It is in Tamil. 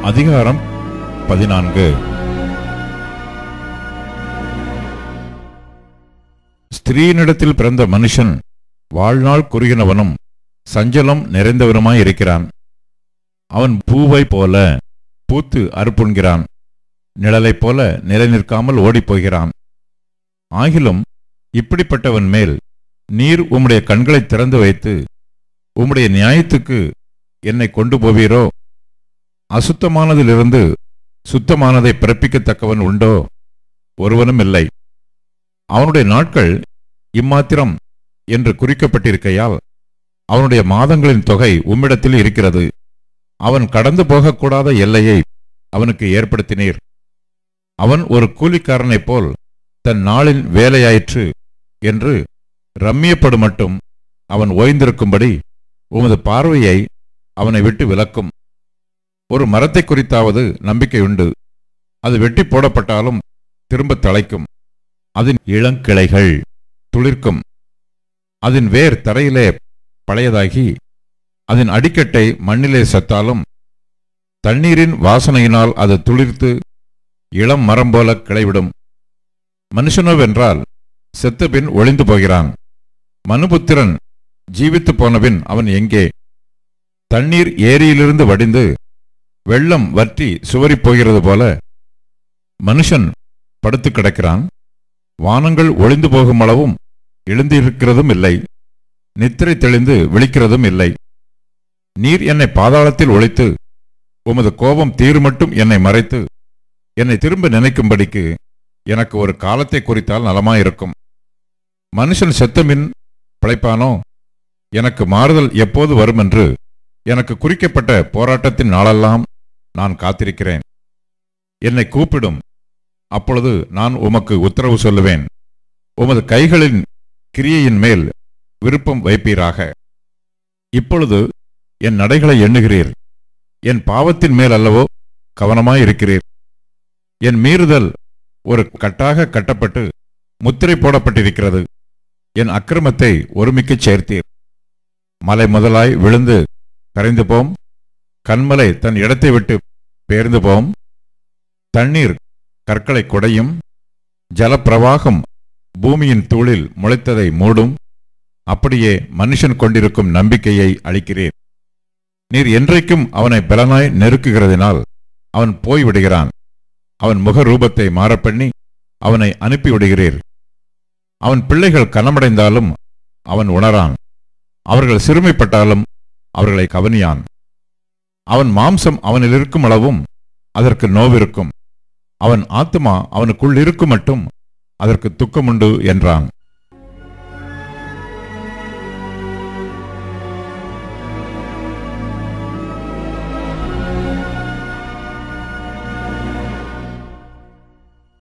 அதிகாரம் பதினான்கு ஸ்திரீனிடத்தில் பிறந்த மனுஷன் வாழ்நாள் குறுகினவனும் சஞ்சலம் நிறைந்தவனுமாய் இருக்கிறான் அவன் பூவை போல பூத்து அறுப்புண்கிறான் நிழலைப் போல நிலை நிற்காமல் ஓடிப்போகிறான் ஆகிலும் இப்படிப்பட்டவன் மேல் நீர் உம்முடைய கண்களை திறந்து வைத்து உம்முடைய நியாயத்துக்கு என்னை கொண்டு போவீரோ அசுத்தமானதிலிருந்து சுத்தமானதை பிறப்பிக்கத்தக்கவன் உண்டோ ஒருவனும் இல்லை அவனுடைய நாட்கள் இம்மாத்திரம் என்று குறிக்கப்பட்டிருக்கையால் அவனுடைய மாதங்களின் தொகை உம்மிடத்தில் இருக்கிறது அவன் கடந்து போகக்கூடாத எல்லையை அவனுக்கு ஏற்படுத்தினீர் அவன் ஒரு கூலிக்காரனைப் போல் தன் நாளின் வேலையாயிற்று என்று ரம்மியப்படு மட்டும் அவன் ஓய்ந்திருக்கும்படி உமது பார்வையை அவனை விட்டு விலக்கும் ஒரு மரத்தை குறித்தாவது நம்பிக்கையுண்டு அது வெட்டி போடப்பட்டாலும் திரும்ப தழைக்கும் அதன் இளங்கிளைகள் துளிர்க்கும் அதன் வேர் தரையிலே பழையதாகி அதன் அடிக்கட்டை மண்ணிலே செத்தாலும் தண்ணீரின் வாசனையினால் அது துளிர்த்து இளம் மரம் போல கிளைவிடும் மனுஷனோவென்றால் செத்த பின் ஒளிந்து போகிறான் மனுபுத்திரன் ஜீவித்து போனபின் அவன் எங்கே தண்ணீர் ஏரியிலிருந்து வடிந்து வெள்ளம் வற்றி சுவரிப் போகிறது போல மனுஷன் படுத்து கிடக்கிறான் வானங்கள் ஒளிந்து போகும் அளவும் எழுந்திருக்கிறதும் இல்லை நித்திரை தெளிந்து விழிக்கிறதும் இல்லை நீர் என்னை பாதாளத்தில் ஒழித்து உமது கோபம் தீருமட்டும் என்னை மறைத்து என்னை திரும்ப நினைக்கும்படிக்கு எனக்கு ஒரு காலத்தை குறித்தால் நலமாயிருக்கும் மனுஷன் செத்தமின் பிழைப்பானோ எனக்கு மாறுதல் எப்போது வரும் என்று எனக்கு குறிக்கப்பட்ட போராட்டத்தின் நாளெல்லாம் நான் காத்திருக்கிறேன் என்னை கூப்பிடும் அப்பொழுது நான் உமக்கு உத்தரவு சொல்லுவேன் உமது கைகளின் கிரியையின் மேல் விருப்பம் வைப்பீராக இப்பொழுது என் நடைகளை எண்ணுகிறீர் என் பாவத்தின் மேல் அல்லவோ கவனமாயிருக்கிறீர் என் மீறுதல் ஒரு கட்டாக கட்டப்பட்டு முத்திரை போடப்பட்டிருக்கிறது என் அக்கிரமத்தை ஒருமிக்கச் சேர்த்தீர் மலை முதலாய் விழுந்து கரைந்து போம் கண்மலை தன் இடத்தை விட்டு பேர்ந்து போம் தண்ணீர் கற்களை குடையும் ஜலப்பிரவாகம் பூமியின் தூளில் முளைத்ததை மூடும் அப்படியே மனுஷன் கொண்டிருக்கும் நம்பிக்கையை அளிக்கிறீர் நீர் என்றைக்கும் அவனை பலனாய் நெருக்குகிறதினால் அவன் போய்விடுகிறான் அவன் முக ரூபத்தை மாறப்பண்ணி அவனை அனுப்பிவிடுகிறீர் அவன் பிள்ளைகள் கனமடைந்தாலும் அவன் உணரான் அவர்கள் சிறுமைப்பட்டாலும் அவர்களை கவனியான் அவன் மாம்சம் அவனில் இருக்கும் அளவும் அதற்கு நோவிருக்கும் அவன் ஆத்துமா அவனுக்குள் இருக்கும் மட்டும் அதற்கு துக்கமுண்டு என்றான்